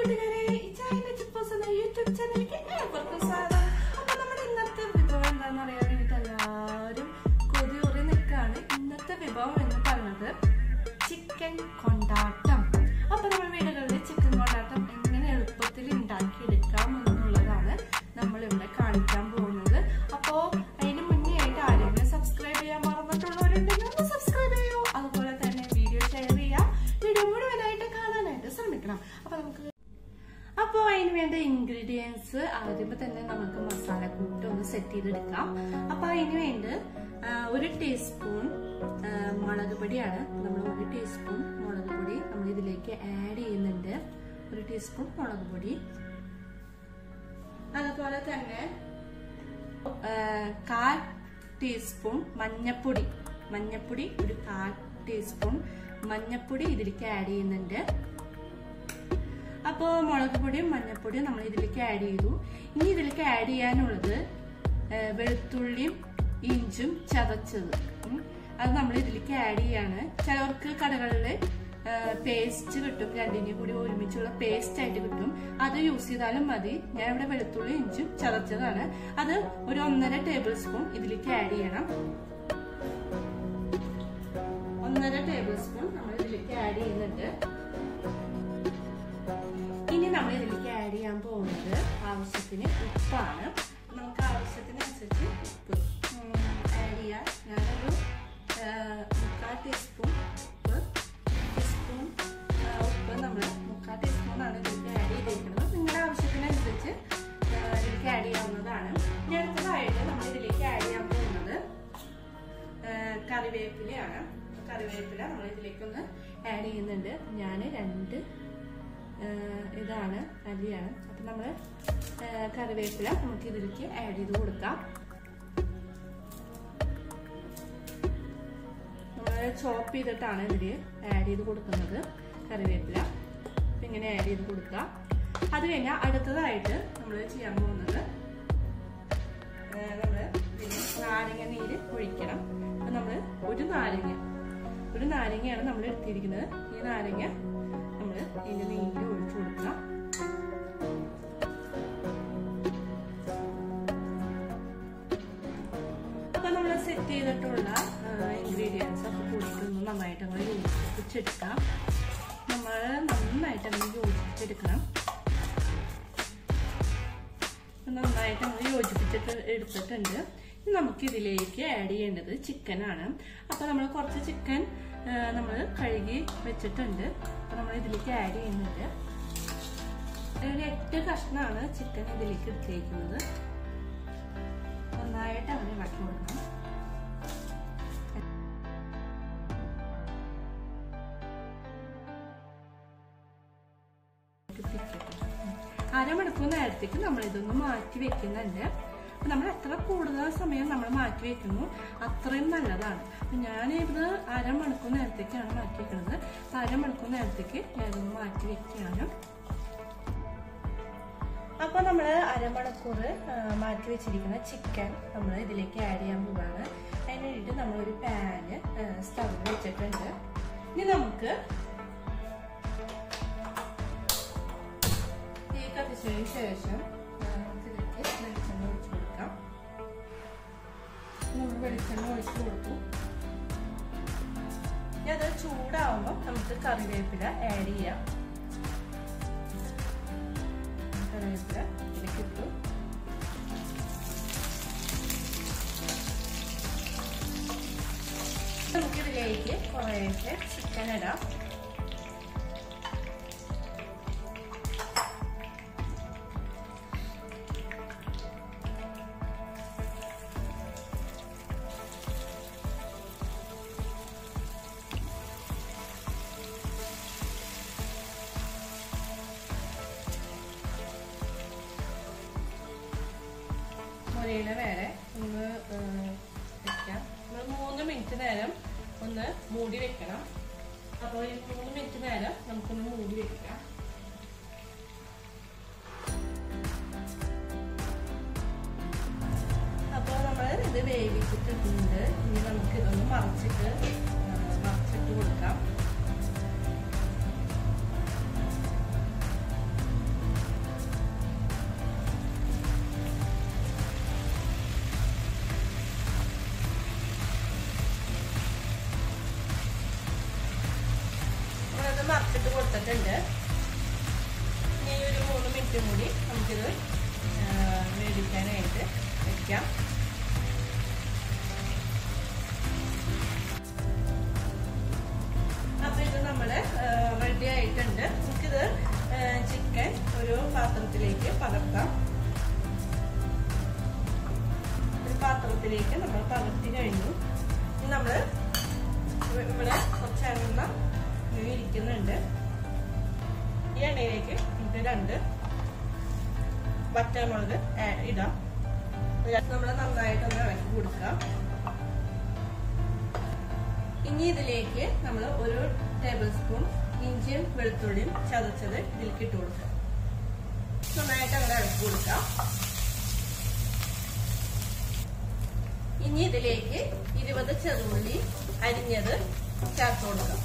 കൂട്ടുകാരെ ഈ ചായന്റെ ചിപ്പോസ് എന്ന യൂട്യൂബ് ചാനലിലേക്ക് ഏവർക്കും സ്വാഗതം അപ്പൊ നമ്മുടെ ഇന്നത്തെ വിഭവം എന്താണെന്ന് അറിയാൻ വേണ്ടിട്ട് എല്ലാവരും കൊതിയൂറി നിൽക്കാണ് ഇന്നത്തെ വിഭവം എന്ന് പറയുന്നത് ചിക്കൻ കൊണ്ടാട്ടം അപ്പൊ നമ്മുടെ വീടുകളിൽ ചിക്കൻ കൊണ്ടാട്ടം എങ്ങനെ എളുപ്പത്തിൽ ഉണ്ടാക്കിയെടുക്കാം എന്നുള്ളതാണ് നമ്മൾ ഇവിടെ കാണിക്കാൻ പോകുന്നത് അപ്പോ അതിന് മുന്നേ ആയിട്ട് ആരെങ്കിലും സബ്സ്ക്രൈബ് ചെയ്യാൻ മറന്നിട്ടുള്ളവരുണ്ടെങ്കിൽ ഒന്ന് സബ്സ്ക്രൈബ് ചെയ്യൂ അതുപോലെ തന്നെ വീഡിയോ ഷെയർ ചെയ്യാം വീഡിയോ മുഴുവനായിട്ട് കാണാനായിട്ട് ശ്രമിക്കണം അപ്പൊ നമുക്ക് അപ്പോൾ അതിന് വേണ്ട ഇൻഗ്രീഡിയൻസ് ആദ്യമേ തന്നെ നമുക്ക് മസാല കൂട്ട് ഒന്ന് സെറ്റ് ചെയ്തെടുക്കാം അപ്പൊ അതിന് വേണ്ട ആ, ഒരു ടീസ്പൂൺ ആ, മുളക് പൊടിയാണ് നമ്മൾ ഒരു ടീസ്പൂൺ മുളക് പൊടി നമ്മൾ ഇതിലേക്ക് ആഡ് ചെയ്യുന്നുണ്ട് ഒരു ടീസ്പൂൺ മുളക് പൊടി അതുപോലെ തന്നെ ആ, കാൽ ടീസ്പൂൺ മഞ്ഞപ്പൊടി മഞ്ഞപ്പൊടി ഒരു കാൽ ടീസ്പൂൺ മഞ്ഞപ്പൊടി ഇതിലേക്ക് ആഡ് ചെയ്യുന്നുണ്ട് അപ്പോൾ മുളക് പൊടിയും മഞ്ഞപ്പൊടിയും നമ്മൾ ഇതിലേക്ക് ആഡ് ചെയ്തു ഇനി ഇതിലേക്ക് ആഡ് ചെയ്യാനുള്ളത് ആ, വെളുത്തുള്ളിയും ഇഞ്ചും ചതച്ചത് ഉം. അത് നമ്മൾ ഇതിലേക്ക് ആഡ് ചെയ്യാണ് ചിലവർക്ക് കടകളിൽ പേസ്റ്റ് കിട്ടും രണ്ടിനെയും കൂടി ഒരുമിച്ചുള്ള പേസ്റ്റ് ആയിട്ട് കിട്ടും അത് യൂസ് ചെയ്താലും മതി ഞാൻ ഇവിടെ വെളുത്തുള്ളി ഇഞ്ചും ചതച്ചതാണ് അത് ഒരു ഒന്നര ടേബിൾ സ്പൂൺ ഇതിലേക്ക് ആഡ് ചെയ്യണം ഒന്നര ടേബിൾ സ്പൂൺ നമ്മൾ ഇതിലേക്ക് ആഡ് ചെയ്യുന്നുണ്ട് ഇനി നമ്മൾ ഇതിലേക്ക് ആഡ് ചെയ്യാൻ പോകുന്നത് ആവശ്യത്തിന് ഉപ്പാണ് നമുക്ക് ആവശ്യത്തിനനുസരിച്ച് ഉപ്പ് ആഡ് ചെയ്യാൻ ഞാനൊരു ആ, മുക്കാൽ ടീസ്പൂൺ ഉപ്പ് ടീസ്പൂൺ ആ, ഉപ്പ് നമ്മൾ മുക്കാൽ ടീസ്പൂണാണ് ഇതിലേക്ക് ആഡ് ചെയ്തിരിക്കുന്നത് നിങ്ങളുടെ ആവശ്യത്തിനനുസരിച്ച് ആ, ഇതിലേക്ക് ആഡ് ചെയ്യാവുന്നതാണ് ഇനി അടുത്തതായിട്ട് നമ്മൾ ഇതിലേക്ക് ആഡ് ചെയ്യാൻ പോകുന്നത് ആ, കറിവേപ്പിലയാണ് കറിവേപ്പില നമ്മൾ ഇതിലേക്കൊന്ന് ആഡ് ചെയ്യുന്നുണ്ട് ഞാൻ രണ്ട് ആഹ് ഇതാണ് അരിയാണ് അപ്പൊ നമ്മള് ആഹ് കറിവേപ്പില നമുക്ക് ഇതിലേക്ക് ആഡ് ചെയ്ത് കൊടുക്കാം നമ്മൾ ചോപ്പ് ചെയ്തിട്ടാണ് ഇതിൽ ആഡ് ചെയ്ത് കൊടുക്കുന്നത് കറിവേപ്പില അപ്പൊ ഇങ്ങനെ ആഡ് ചെയ്ത് കൊടുക്കാം അത് കഴിഞ്ഞാൽ അടുത്തതായിട്ട് നമ്മൾ ചെയ്യാൻ പോകുന്നത് നമ്മൾ നാരങ്ങ നീര് ഒഴിക്കണം അപ്പൊ നമ്മൾ ഒരു നാരങ്ങ ഒരു നാരങ്ങയാണ് നമ്മൾ എടുത്തിരിക്കുന്നത് ഈ നാരങ്ങ നമ്മൾ ഇതിന്റെ നീര് ഒഴിച്ചു കൊടുക്കാം അപ്പൊ നമ്മൾ സെറ്റ് ചെയ്തിട്ടുള്ള ഇൻഗ്രീഡിയൻസ് ഒക്കെ കൂടിയിട്ടൊന്ന് നന്നായിട്ട് നമ്മൾ യോജിപ്പിച്ചെടുക്കാം നമ്മൾ നന്നായിട്ട് നമ്മൾ യോജിപ്പിച്ചെടുക്കണം നന്നായിട്ട് നമ്മൾ യോജിപ്പിച്ചിട്ട് എടുത്തിട്ടുണ്ട് ഇനി നമുക്ക് ഇതിലേക്ക് ആഡ് ചെയ്യേണ്ടത് ചിക്കനാണ് അപ്പൊ നമ്മൾ കുറച്ച് ചിക്കൻ നമ്മൾ കഴുകി വെച്ചിട്ടുണ്ട് അപ്പൊ നമ്മൾ ഇതിലേക്ക് ആഡ് ചെയ്യുന്നുണ്ട് ഒരു എട്ട് കഷ്ണമാണ് ചിക്കൻ ഇതിലേക്ക് എടുത്തേക്കുന്നത് നന്നായിട്ട് അങ്ങനെ ഇളക്കി കൊടുക്കണം അരമണിക്കൂർ നേരത്തേക്ക് നമ്മൾ ഇതൊന്ന് മാറ്റി വെക്കുന്നുണ്ട് അപ്പൊ നമ്മൾ എത്ര കൂടുതൽ സമയം നമ്മൾ മാറ്റി വെക്കുന്നു അത്രയും നല്ലതാണ് അപ്പൊ ഞാൻ ഇത് അരമണിക്കൂർ നേരത്തേക്കാണ് മാറ്റി വെക്കുന്നത് അപ്പൊ അരമണിക്കൂർ നേരത്തേക്ക് ഞാനൊന്ന് മാറ്റി വെക്കുകയാണ് അപ്പൊ നമ്മൾ അരമണിക്കൂർ ആ, മാറ്റി വെച്ചിരിക്കുന്ന ചിക്കൻ നമ്മൾ ഇതിലേക്ക് ആഡ് ചെയ്യാൻ പോവാണ് അതിന് വേണ്ടിയിട്ട് നമ്മളൊരു പാന് സ്റ്റവ് വെച്ചിട്ടുണ്ട് ഇനി നമുക്ക് തീ കത്തിച്ചതിന് ശേഷം ആ, ഇതിലേക്ക് വെളിച്ചെണ്ണ ഒഴിച്ചു കൊടുക്കാം നമ്മൾ വെളിച്ചെണ്ണ ഒഴിച്ചു കൊടുത്തു ഇനി അത് ചൂടാവുമ്പോൾ നമുക്ക് കറിവേപ്പില ആഡ് ചെയ്യാം കറിവേപ്പില ഇതിലേക്ക് ഇട്ടു നമുക്കിതിലേക്ക് കുറേശ്ശെ ചിക്കൻ ഇടാം മുരിയില വേറെ ഒന്ന് ആ, വെക്കാം നമ്മൾ മൂന്ന് മിനിറ്റ് നേരം ഒന്ന് മൂടി വെക്കണം അപ്പോൾ ഈ മൂന്ന് മിനിറ്റ് നേരം നമുക്കൊന്ന് മൂടി വെക്കാം അപ്പോൾ നമ്മൾ ഇത് വേവിച്ചിട്ടിട്ടുണ്ട് ഇനി നമുക്ക് ഇതൊന്ന് മറച്ചിട്ട് ആ, മറച്ചിട്ട് കൊടുക്കാം വന്നിട്ടുണ്ട് ഇനി ഒരു മൂന്ന് മിനിറ്റും കൂടി നമുക്കിത് ആ, വേവിക്കാനായിട്ട് വെക്കാം അപ്പൊ ഇത് നമ്മുടെ റെഡി ആയിട്ടുണ്ട് നമുക്കിത് ചിക്കൻ ഒരു പാത്രത്തിലേക്ക് പകർത്താം ഒരു പാത്രത്തിലേക്ക് നമ്മൾ പകർത്തി കഴിഞ്ഞു ഇനി നമ്മള് ഇവിടെ കുറച്ച് എണ്ണ ഇങ്ങനെ ഇരിക്കുന്നുണ്ട് ഈ എണ്ണയിലേക്ക് നമുക്ക് രണ്ട് വറ്റൽമുളക് ആ- ഇടാം നമ്മൾ നന്നായിട്ടൊന്ന് ഇളക്കി കൊടുക്കാം ഇനി ഇതിലേക്ക് നമ്മൾ ഒരു ടേബിൾ സ്പൂൺ ഇഞ്ചിയും വെളുത്തുള്ളിയും ചതച്ചത് ഇതിലേക്ക് ഇട്ട് കൊടുക്കാം നന്നായിട്ട് അങ്ങനെ ഇളക്കി കൊടുക്കാം ഇനി ഇതിലേക്ക് ഇരുപത് ചെറുള്ളി അരിഞ്ഞത് ചേർത്ത് കൊടുക്കാം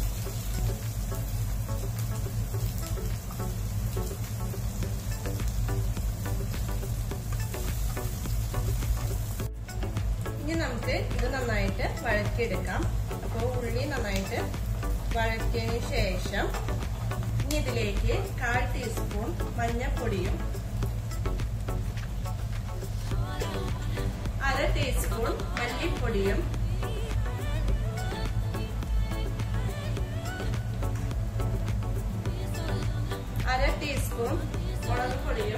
ഇനി നമുക്ക് ഇത് നന്നായിട്ട് വഴറ്റിയെടുക്കാം അപ്പോൾ ഉള്ളി നന്നായിട്ട് വഴറ്റിയതിന് ശേഷം ഇനി ഇതിലേക്ക് കാൽ ടീസ്പൂൺ മഞ്ഞൾപ്പൊടിയും അര ടീസ്പൂൺ മല്ലിപ്പൊടിയും അര ടീസ്പൂൺ മുളക് പൊടിയും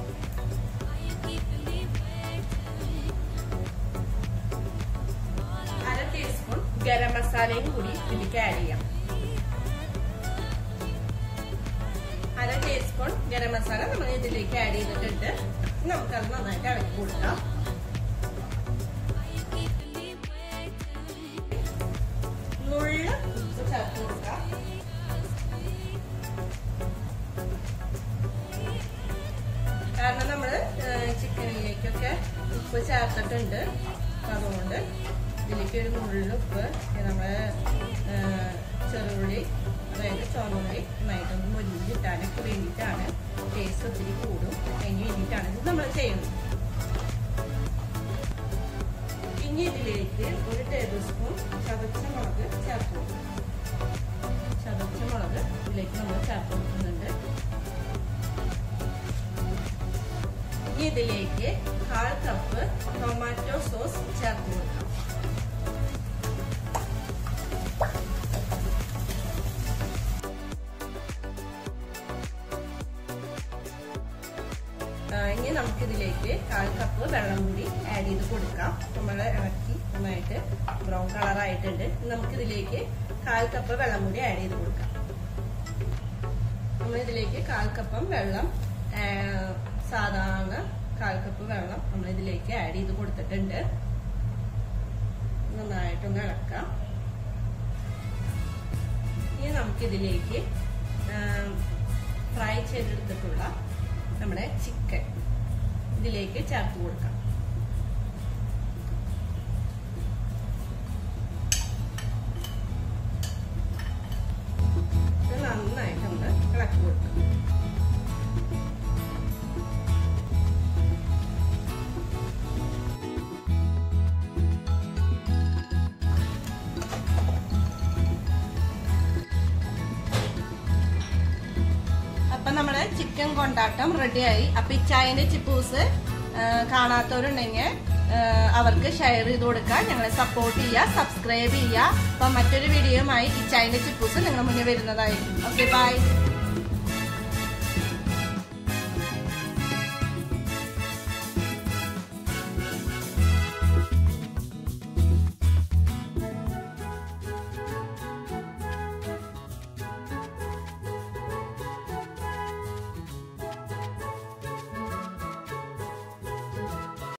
അര ടീസ്പൂൺ ഗരം മസാലയും കൂടി ഇതിലേക്ക് ആഡ് ചെയ്യാം അര ടീസ്പൂൺ ഗരം മസാല നമ്മൾ ഇതിലേക്ക് ആഡ് ചെയ്തിട്ടുണ്ട് നമുക്കത് നന്നായിട്ട് ഇളക്കി കൊടുക്കാം നുള്ള ഉപ്പ് ചേർത്ത് കൊടുക്കാം കാരണം നമ്മള് ചിക്കനിലേക്കൊക്കെ ഉപ്പ് ചേർത്തിട്ടുണ്ട് അപ്പൊ അതുകൊണ്ട് ഇതിലേക്ക് ഒരു നുള്ളിൽ ഉപ്പ് നമ്മള് ചെറുള്ളി അതായത് ചുവന്നുള്ളി നന്നായിട്ടൊന്ന് മൊരിഞ്ഞ് കിട്ടാനൊക്കെ വേണ്ടിയിട്ടാണ് ടേസ്റ്റ് ഒത്തിരി കൂടും അതിന് വേണ്ടിയിട്ടാണ് ഇത് നമ്മൾ ചെയ്യുന്നത് ഇനി ഇതിലേക്ക് ഒരു ടേബിൾ സ്പൂൺ ചതച്ച മുളക് ചേർത്ത് കൊടുക്കും ചതച്ച മുളക് ഇതിലേക്ക് നമ്മൾ ചേർത്ത് കൊടുക്കുന്നുണ്ട് ഇനി ഇതിലേക്ക് കാൽ കപ്പ് ടൊമാറ്റോ സോസ് ചേർത്ത് കൊടുക്കാം ആ, ഇനി നമുക്കിതിലേക്ക് കാൽ കപ്പ് വെള്ളം കൂടി ആഡ് ചെയ്ത് കൊടുക്കാം നമ്മൾ ഇളക്കി നന്നായിട്ട് ബ്രൗൺ കളർ ആയിട്ടുണ്ട് ഇനി നമുക്കിതിലേക്ക് കാൽ കപ്പ് വെള്ളം കൂടി ആഡ് ചെയ്ത് കൊടുക്കാം നമ്മൾ ഇതിലേക്ക് കാൽ കപ്പം വെള്ളം ആ, സാധാരണ കാൽ കപ്പ് വെള്ളം നമ്മൾ ഇതിലേക്ക് ആഡ് ചെയ്ത് കൊടുത്തിട്ടുണ്ട് നന്നായിട്ടൊന്ന് ഇളക്കാം ഇനി നമുക്കിതിലേക്ക് ഫ്രൈ ചെയ്തെടുത്തിട്ടുള്ള നമ്മുടെ ചിക്കൻ ഇതിലേക്ക് ചേർത്ത് കൊടുക്കാം ഇത് നന്നായിട്ടൊന്ന് ഇളക്കി കൊടുക്കാം അപ്പൊ നമ്മുടെ ചിക്കൻ കൊണ്ടാട്ടം റെഡിയായി അപ്പൊ ഈ ചായന്റെ ചിപ്പൂസ് കാണാത്തവരുണ്ടെങ്കിൽ അവർക്ക് ഷെയർ ചെയ്ത് കൊടുക്കാൻ ഞങ്ങളെ സപ്പോർട്ട് ചെയ്യുക സബ്സ്ക്രൈബ് ചെയ്യുക അപ്പൊ മറ്റൊരു വീഡിയോയുമായി ഈ ചായന്റെ ചിപ്പൂസ് നിങ്ങളുടെ മുന്നിൽ വരുന്നതായിരിക്കും ഓക്കെ ബൈ